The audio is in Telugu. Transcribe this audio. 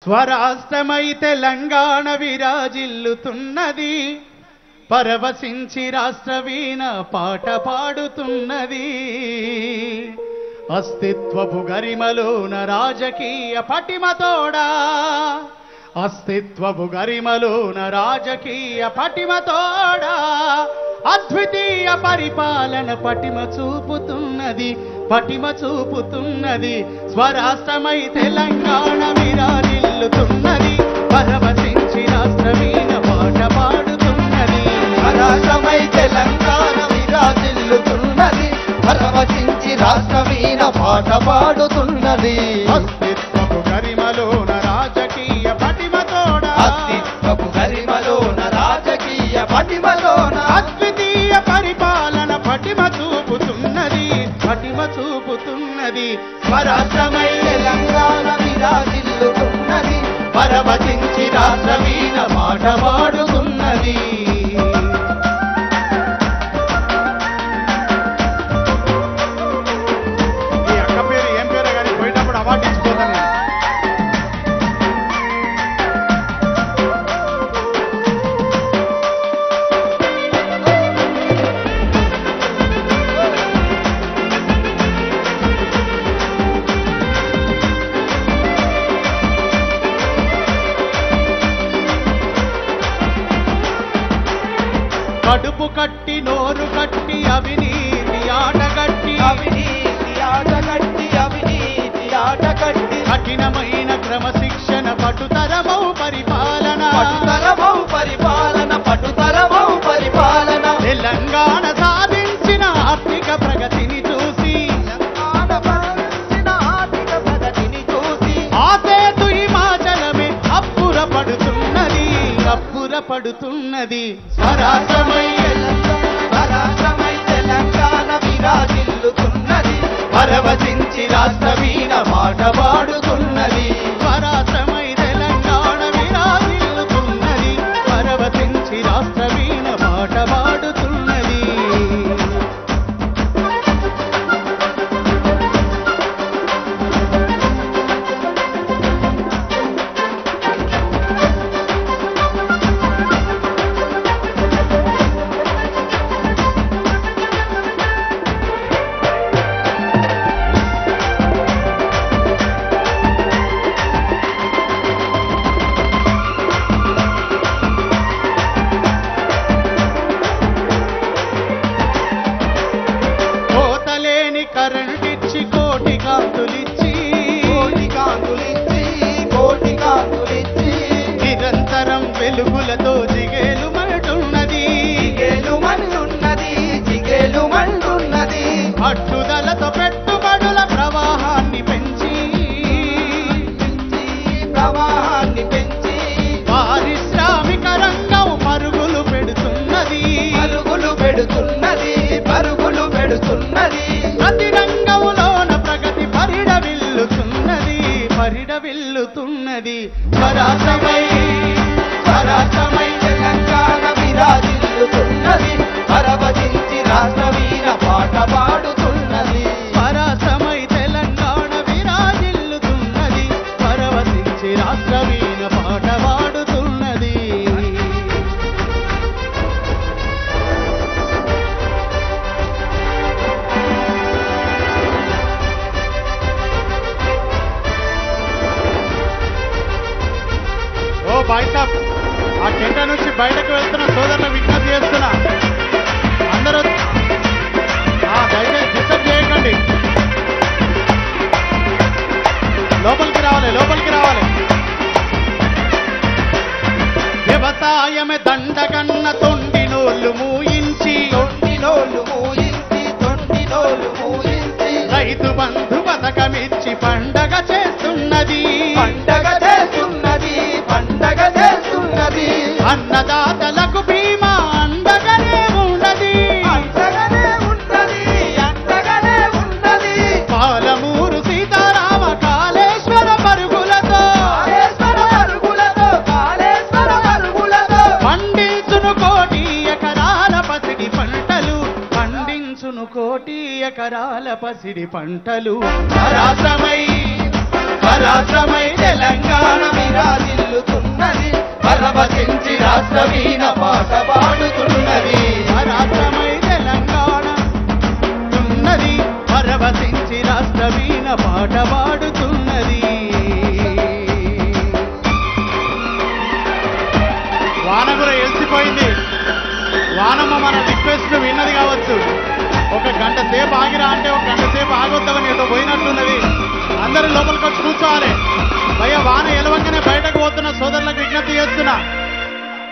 స్వరాష్ట్రమై తెలంగాణ విరాజిల్లుతున్నది పరవశించి రాష్ట్ర వీణ పాట పాడుతున్నది అస్తిత్వపు గరిమలోన రాజకీయ పటిమతోడా అస్తిత్వపు గరిమలోన రాజకీయ పటిమతోడా అద్వితీయ పరిపాలన పటిమ చూపుతున్నది పటిమ చూపుతున్నది స్వరాష్ట్రమై తెలంగాణ విరాజిల్లుతున్నది పరవశించి రాష్ట్ర వీణ పాట పాడుతున్నది రాష్ట్రమై తెలంగాణ విరాజిల్లుతున్నది పరవశించి రాష్ట్ర వీణ పాట పాడుతున్నది అస్తిత్వపు గరిమలోన రాజకీయ పటిమతోడా అస్తిత్వపు గరిమలోన రాజకీయ పటిమలోన అద్వితీయ పరిపాలన పటిమ చూపుతున్నది పటిమ చూపుతున్నది స్వరాష్ట్రమై తెలంగాణ విరాజిల్లుతున్నది పరవశించి రాష్ట్ర వీణ పాట పాడుతున్నది ఈ అక్క పేరు ఏం పేరు కానీ పోయేటప్పుడు అవార్డు ఇచ్చిపోతాను నేను. కడుపు కట్టి నోరు కట్టి అవినీతి ఆటగట్టి అవినీతి ఆటగట్టి అవినీతి ఆటగట్టి కఠినమైన క్రమశిక్షణ పటుతరమౌ పరిపాలన పటుతరమౌ పరిపాలన పటుతరమౌ పరిపాలన తెలంగాణ సాధించిన ఆర్థిక ప్రగతిని చూసి తెలంగాణ పరిచిన ఆర్థిక ప్రగతిని చూసి ఆసేతు హిమాచలమే అప్పుర పడుతున్నది అప్పుర పడుతున్నది స్వరాష్ట్రమై స్వరాష్ట్రమై తెలంగాణ విరాజిల్లుతున్నది పరవశించి రాష్ట్ర వీణ పాట పాడుతున్నది స్వరాష్ట్రమై తెలంగాణ విరాజిల్లుతున్నది పరవశించి రాష్ట్ర వీణ పాట పాడుతున్నది కోతలేని కరెంటిచ్చి కోటి కాంతులిచ్చి కోటి కాంతులిచ్చి కోటి కాంతులిచ్చి నిరంతరం వెలుగులతో జిగేలు మరటున్నది జిగేలు మండున్నది జిగేలు మండున్నది పట్టుదలతో పెట్టుబడుల ప్రవాహాన్ని పెంచి పెంచి ప్రవాహాన్ని పెంచి పారిశ్రామిక రంగం పరుగులు పెడుతున్నది పరుగులు పెడుతున్నది పరుగులు పెడుతున్నది ప్రతి రంగంలోన ప్రగతి పరిడవిల్లుతున్నది పరిడవిల్లుతున్నది స్వరాష్ట్రమై స్వరాష్ట్రమై తెలంగాణ విరాజిల్లుతున్నది పరవశించి రాష్ట్ర వీర పాట పాడుతున్నది పరసమై తెలంగాణ విరాజిల్లుతున్నది పరవశించి రాష్ట్ర వీణ పాట పాడుతున్నది ఓ బాయ్ సాబ్ ఆ టెంట నుంచి బయటకు వెళ్తున్న సోదరుల విజ్ఞప్తి చేస్తున్నా అందరూ ఆ, దయచేసి డిస్టర్బ్ చేయకండి లోపలికి రావాలి లోపలికి రావాలి వ్యవసాయమే దండగన్న తొండి నోళ్ళు మూయించి తొండినోళ్ళు మూయించి తొండినోళ్ళు మూయించి రైతు బంధు పథకమిచ్చి పండగ చేస్తున్నది పండగ చేస్తున్నది పండగ చేస్తున్నది అన్నదాతలకు బీమా అండగానే ఉన్నది అండగానే ఉన్నది అండగానే ఉన్నది పాలమూరు సీతారామ కాళేశ్వర పరుగులతో కాళేశ్వర పరుగులతో కాళేశ్వర పరుగులతో పండించును కోటి ఎకరాల పసిడి పంటలు పండించును కోటి ఎకరాల పసిడి పంటలు పరాసమై పరాసమై తెలంగాణ విరా పాట పాడుతున్నది వాన కూడా ఎలిసిపోయింది వానమ్మ మన రిక్వెస్ట్ విన్నది కావచ్చు ఒక గంట సేపు ఆగిరా అంటే ఒక గంట